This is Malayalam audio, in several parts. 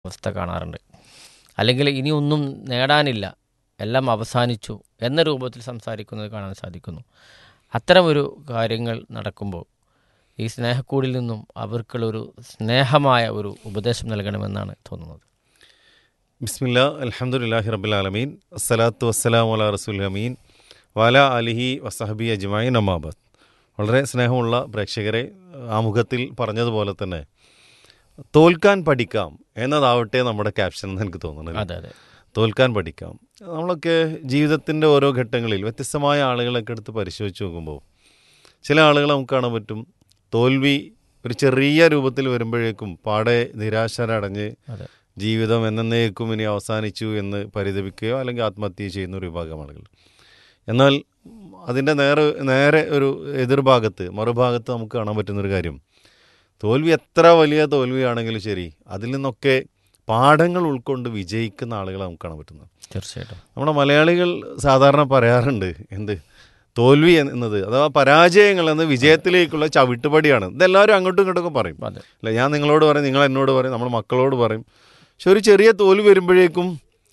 അവസ്ഥ കാണാറുണ്ട് അല്ലെങ്കിൽ ഇനി ഒന്നും നേടാനില്ല എല്ലാം അവസാനിച്ചു എന്ന രൂപത്തിൽ സംസാരിക്കുന്നത് കാണാൻ സാധിക്കുന്നു അത്തരമൊരു കാര്യങ്ങൾ നടക്കുമ്പോൾ ഈ സ്നേഹക്കൂടിൽ നിന്നും അവർക്കുള്ളൊരു സ്നേഹമായ ഒരു ഉപദേശം നൽകണമെന്നാണ് തോന്നുന്നത് ബിസ്മില്ല അലഹമുല്ലാഹി റബുലാലമീൻ അസ്സലാത്തു വസ്സലാം വല റസൂൽ അമീൻ വാല അലിഹി വസഹബി അജ്മായി നമാബാദ് വളരെ സ്നേഹമുള്ള പ്രേക്ഷകരെ ആമുഖത്തിൽ പറഞ്ഞതുപോലെ തന്നെ തോൽക്കാൻ പഠിക്കാം എന്നതാവട്ടെ നമ്മുടെ ക്യാപ്ഷൻ എന്ന് എനിക്ക് തോന്നുന്നത് അതെ അതെ തോൽക്കാൻ പഠിക്കാം നമ്മളൊക്കെ ജീവിതത്തിൻ്റെ ഓരോ ഘട്ടങ്ങളിൽ വ്യത്യസ്തമായ ആളുകളൊക്കെ എടുത്ത് പരിശോധിച്ച് നോക്കുമ്പോൾ ചില ആളുകളെ നമുക്ക് കാണാൻ പറ്റും തോൽവി ഒരു ചെറിയ രൂപത്തിൽ വരുമ്പോഴേക്കും പാടെ നിരാശരടഞ്ഞ് അതെ ജീവിതം എന്നേക്കും ഇനി അവസാനിച്ചു എന്ന് പരിതപിക്കുകയോ അല്ലെങ്കിൽ ആത്മഹത്യ ചെയ്യുന്ന ഒരു വിഭാഗം ആളുകൾ എന്നാൽ അതിൻ്റെ നേരെ നേരെ ഒരു എതിർഭാഗത്ത് മറുഭാഗത്ത് നമുക്ക് കാണാൻ പറ്റുന്നൊരു കാര്യം തോൽവി എത്ര വലിയ തോൽവിയാണെങ്കിലും ശരി അതിൽ നിന്നൊക്കെ പാഠങ്ങൾ ഉൾക്കൊണ്ട് വിജയിക്കുന്ന ആളുകളെ നമുക്ക് കാണാൻ പറ്റുന്നത് തീർച്ചയായിട്ടും നമ്മുടെ മലയാളികൾ സാധാരണ പറയാറുണ്ട് എന്ത് തോൽവി എന്നത് അഥവാ പരാജയങ്ങൾ എന്നത് വിജയത്തിലേക്കുള്ള ചവിട്ടുപടിയാണ് ഇതെല്ലാവരും അങ്ങോട്ടും ഇങ്ങോട്ടൊക്കെ പറയും അതെ അല്ല ഞാൻ നിങ്ങളോട് പറയും നിങ്ങൾ എന്നോട് പറയും നമ്മുടെ മക്കളോട് പറയും പക്ഷെ ഒരു ചെറിയ തോൽവി വരുമ്പോഴേക്കും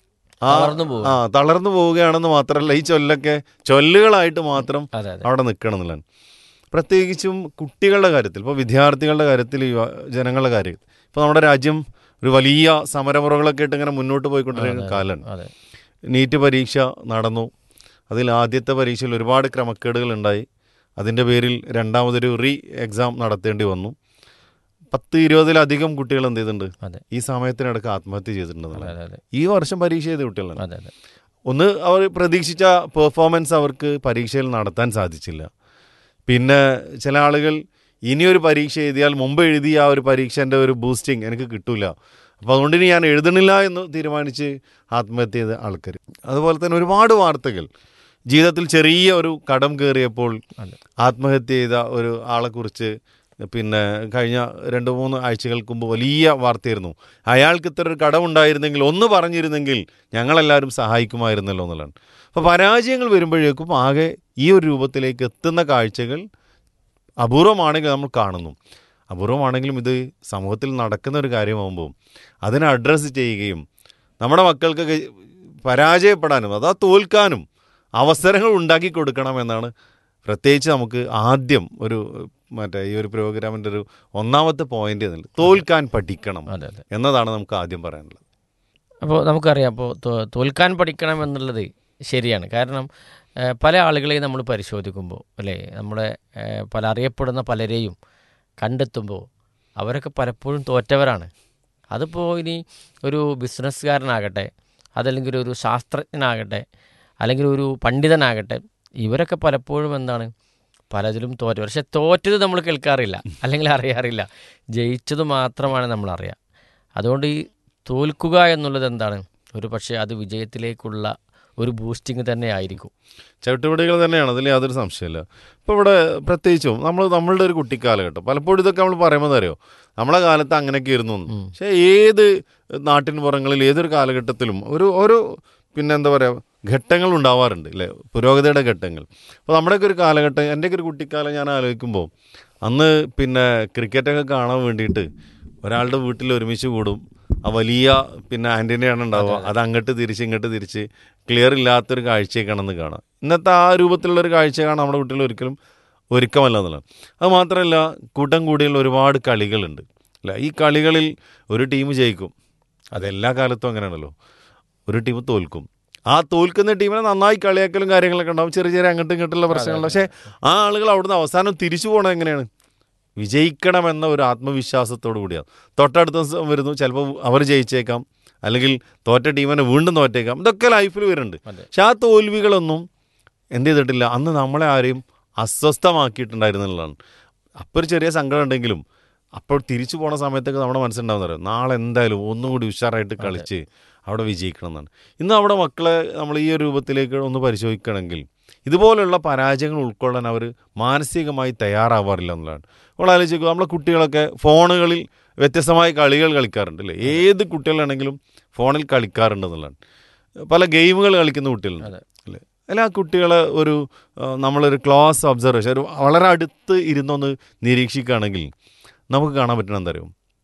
ആ തളർന്നു പോകും. ആ തളർന്നു പോവുകയാണെന്ന് മാത്രമല്ല ഈ ചൊല്ലൊക്കെ ചൊല്ലുകളായിട്ട് മാത്രം അതെ അതെ അവിടെ നിൽക്കണം എന്നുള്ളതാണ് പ്രത്യേകിച്ചും കുട്ടികളുടെ കാര്യത്തിൽ ഇപ്പോൾ വിദ്യാർത്ഥികളുടെ കാര്യത്തിൽ യുവ- ജനങ്ങളുടെ കാര്യത്തിൽ ഇപ്പോൾ നമ്മുടെ രാജ്യം ഒരു വലിയ സമരമുറകളൊക്കെ ആയിട്ട് ഇങ്ങനെ മുന്നോട്ട് പോയിക്കൊണ്ടിരിക്കുന്ന കാലമാണ് അതെ നീറ്റ് പരീക്ഷ നടന്നു അതിൽ ആദ്യത്തെ പരീക്ഷയിൽ ഒരുപാട് ക്രമക്കേടുകൾ ഉണ്ടായി അതിൻ്റെ പേരിൽ രണ്ടാമതൊരു റീ എക്സാം നടത്തേണ്ടി വന്നു പത്ത് ഇരുപതിലധികം കുട്ടികൾ എന്ത് ചെയ്തിട്ടുണ്ട് അതെ ഈ സമയത്തിനിടക്ക് ആത്മഹത്യ ചെയ്തിട്ടുണ്ട് അതെ എന്നുള്ളതാണ്. അതെ ഈ വർഷം പരീക്ഷ ചെയ്ത കുട്ടികളാണ് അതെ അതെ ഒന്ന് അവർ പ്രതീക്ഷിച്ച പെർഫോമൻസ് അവർക്ക് പരീക്ഷയിൽ നടത്താൻ സാധിച്ചില്ല പിന്നെ ചില ആളുകൾ ഇനിയൊരു പരീക്ഷ എഴുതിയാൽ മുമ്പ് എഴുതിയ ആ ഒരു പരീക്ഷേൻ്റെ ഒരു ബൂസ്റ്റിംഗ് എനിക്ക് കിട്ടൂല അപ്പോൾ അതുകൊണ്ട് ഇനി ഞാൻ എഴുതണില്ല എന്ന് തീരുമാനിച്ച് ആത്മഹത്യ ചെയ്ത ആൾക്കാർ അതുപോലെ തന്നെ ഒരുപാട് വാർത്തകൾ ജീവിതത്തിൽ ചെറിയ ഒരു കടം കയറിയപ്പോൾ അതെ ആത്മഹത്യ ചെയ്ത ഒരു ആളെക്കുറിച്ച് പിന്നെ കഴിഞ്ഞ രണ്ട് മൂന്ന് ആഴ്ചകൾക്ക് മുമ്പ് വലിയ വാർത്തയായിരുന്നു അയാൾക്ക് ഇത്ര ഒരു കടമുണ്ടായിരുന്നെങ്കിൽ ഒന്ന് പറഞ്ഞിരുന്നെങ്കിൽ ഞങ്ങളെല്ലാവരും സഹായിക്കുമായിരുന്നല്ലോ എന്നുള്ളതാണ് അപ്പോൾ പരാജയങ്ങൾ വരുമ്പോഴേക്കും ആകെ ഈ ഒരു രൂപത്തിലേക്ക് എത്തുന്ന കാഴ്ചകൾ അപൂർവമാണെങ്കിൽ നമ്മൾ കാണുന്നു അപൂർവമാണെങ്കിലും ഇത് സമൂഹത്തിൽ നടക്കുന്ന ഒരു കാര്യമാകുമ്പോൾ അതിനെ അഡ്രസ്സ് ചെയ്യുകയും നമ്മുടെ മക്കൾക്കൊക്കെ പരാജയപ്പെടാനും അതാ തോൽക്കാനും അവസരങ്ങൾ ഉണ്ടാക്കി കൊടുക്കണം എന്നാണ് പ്രത്യേകിച്ച് നമുക്ക് ആദ്യം ഒരു മറ്റേ ഈ ഒരു പ്രോഗ്രാമിൻ്റെ ഒരു ഒന്നാമത്തെ പോയിന്റ് എന്നുള്ളത് തോൽക്കാൻ പഠിക്കണം അതെ അതെ എന്നതാണ് നമുക്ക് ആദ്യം പറയാനുള്ളത് അപ്പോൾ നമുക്കറിയാം അപ്പോൾ തോ- തോൽക്കാൻ പഠിക്കണം എന്നുള്ളത് ശരിയാണ് കാരണം ഏഹ്, പല ആളുകളെയും നമ്മൾ പരിശോധിക്കുമ്പോൾ അല്ലേ നമ്മുടെ ഏഹ്, പല അറിയപ്പെടുന്ന പലരെയും കണ്ടെത്തുമ്പോൾ അവരൊക്കെ പലപ്പോഴും തോറ്റവരാണ് അതിപ്പോൾ ഇനി ഒരു ബിസിനസ്സുകാരനാകട്ടെ അതല്ലെങ്കിൽ ഒരു ശാസ്ത്രജ്ഞനാകട്ടെ അല്ലെങ്കിൽ ഒരു പണ്ഡിതനാകട്ടെ ഇവരൊക്കെ പലപ്പോഴും എന്താണ് പലതിലും തോറ്റു പക്ഷെ തോറ്റത് നമ്മൾ കേൾക്കാറില്ല അല്ലെങ്കിൽ അറിയാറില്ല ജയിച്ചത് മാത്രമാണ് നമ്മൾ അറിയുക അതുകൊണ്ട് ഈ തോൽക്കുക എന്നുള്ളത് എന്താണ് ഒരു പക്ഷേ അത് വിജയത്തിലേക്കുള്ള ഒരു ബൂസ്റ്റിംഗ് തന്നെ ആയിരിക്കും ചവിട്ടുപടികൾ തന്നെയാണ് അതിൽ യാതൊരു സംശയമില്ല ഇപ്പോൾ ഇവിടെ പ്രത്യേകിച്ചും നമ്മൾ നമ്മളുടെ ഒരു കുട്ടിക്കാലഘട്ടം പലപ്പോഴും ഇതൊക്കെ നമ്മൾ പറയുമ്പോൾ അറിയോ നമ്മളെ കാലത്ത് അങ്ങനെയൊക്കെ ഇരുന്നു എന്ന്. ഉം. പക്ഷേ ഏത് നാട്ടിൻ പുറങ്ങളിൽ ഏതൊരു കാലഘട്ടത്തിലും ഒരു ഓരോ പിന്നെ എന്താ പറയുക ഘട്ടങ്ങൾ ഉണ്ടാവാറുണ്ട് അല്ലേ പുരോഗതിയുടെ ഘട്ടങ്ങൾ അപ്പോൾ നമ്മുടെയൊക്കെ ഒരു കാലഘട്ടം എൻ്റെയൊക്കെ ഒരു കുട്ടിക്കാലം ഞാൻ ആലോചിക്കുമ്പോൾ അന്ന് പിന്നെ ക്രിക്കറ്റൊക്കെ കാണാൻ വേണ്ടിയിട്ട് ഒരാളുടെ വീട്ടിൽ ഒരുമിച്ച് കൂടും ആ വലിയ പിന്നെ ആൻറ്റീനയാണ് ഉണ്ടാവുക അത് അങ്ങോട്ട് തിരിച്ച് ഇങ്ങോട്ട് തിരിച്ച് ക്ലിയർ ഇല്ലാത്തൊരു കാഴ്ചയൊക്കെയാണെന്ന് കാണാം ഇന്നത്തെ ആ രൂപത്തിലുള്ള ഒരു കാഴ്ച കാണാൻ നമ്മുടെ കുട്ടികൾ ഒരിക്കലും ഒരുക്കമല്ല എന്നുള്ളത് അത് മാത്രമല്ല കൂട്ടം കൂടിയുള്ള ഒരുപാട് കളികളുണ്ട് അല്ല ഈ കളികളിൽ ഒരു ടീം ജയിക്കും അതെല്ലാ കാലത്തും അങ്ങനെയാണല്ലോ ഒരു ടീം തോൽക്കും ആ തോൽക്കുന്ന ടീമിനെ നന്നായി കളിയാക്കലും കാര്യങ്ങളൊക്കെ ഉണ്ടാവും ചെറിയ ചെറിയ അങ്ങോട്ടും ഇങ്ങോട്ടുള്ള പ്രശ്നങ്ങളുണ്ട് പക്ഷേ ആ ആളുകൾ അവിടുന്ന് അവസാനം തിരിച്ചു പോകണത് എങ്ങനെയാണ് വിജയിക്കണമെന്ന ഒരു ആത്മവിശ്വാസത്തോടു കൂടിയാണ് തൊട്ടടുത്ത ദിവസം വരുന്നു ചിലപ്പോൾ അവർ ജയിച്ചേക്കാം അല്ലെങ്കിൽ തോറ്റ ടീമിനെ വീണ്ടും തോറ്റേക്കാം ഇതൊക്കെ ലൈഫിൽ വരുന്നുണ്ട് അതെ. പക്ഷെ ആ തോൽവികളൊന്നും എന്ത് ചെയ്തിട്ടില്ല അന്ന് നമ്മളെ ആരെയും അസ്വസ്ഥമാക്കിയിട്ടുണ്ടായിരുന്നുള്ളതാണ് അപ്പോൾ ഒരു ചെറിയ സങ്കടം ഉണ്ടെങ്കിലും അപ്പോൾ തിരിച്ചു പോണ സമയത്തൊക്കെ നമ്മുടെ മനസ്സിലുണ്ടാവുന്ന അറിയാം നാളെ എന്തായാലും ഒന്നും കൂടി ഉഷാറായിട്ട് കളിച്ച് അവിടെ വിജയിക്കണം എന്നാണ് ഇന്ന് നമ്മുടെ മക്കളെ നമ്മൾ ഈ ഒരു രൂപത്തിലേക്ക് ഒന്ന് പരിശോധിക്കണമെങ്കിൽ ഇതുപോലുള്ള പരാജയങ്ങൾ ഉൾക്കൊള്ളാൻ അവർ മാനസികമായി തയ്യാറാവാറില്ല എന്നുള്ളതാണ് നമ്മൾ ആലോചിക്കുക നമ്മളെ കുട്ടികളൊക്കെ ഫോണുകളിൽ വ്യത്യസ്തമായ കളികൾ കളിക്കാറുണ്ട് അല്ലേ ഏത് കുട്ടികളാണെങ്കിലും ഫോണിൽ കളിക്കാറുണ്ട് എന്നുള്ളതാണ് പല ഗെയിമുകൾ കളിക്കുന്ന കുട്ടികളുണ്ട് അതെ. അല്ലേ അല്ല ആ കുട്ടികളെ ഒരു ആ, നമ്മളൊരു ക്ലോസ് ഒബ്സർവേഷൻ ഒരു വളരെ അടുത്ത് ഇരുന്നൊന്ന് നിരീക്ഷിക്കുകയാണെങ്കിൽ നമുക്ക് കാണാൻ പറ്റണം എന്താ അറിയോ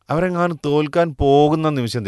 അവരെങ്ങാനും തോൽക്കാൻ പോകുന്ന നിമിഷം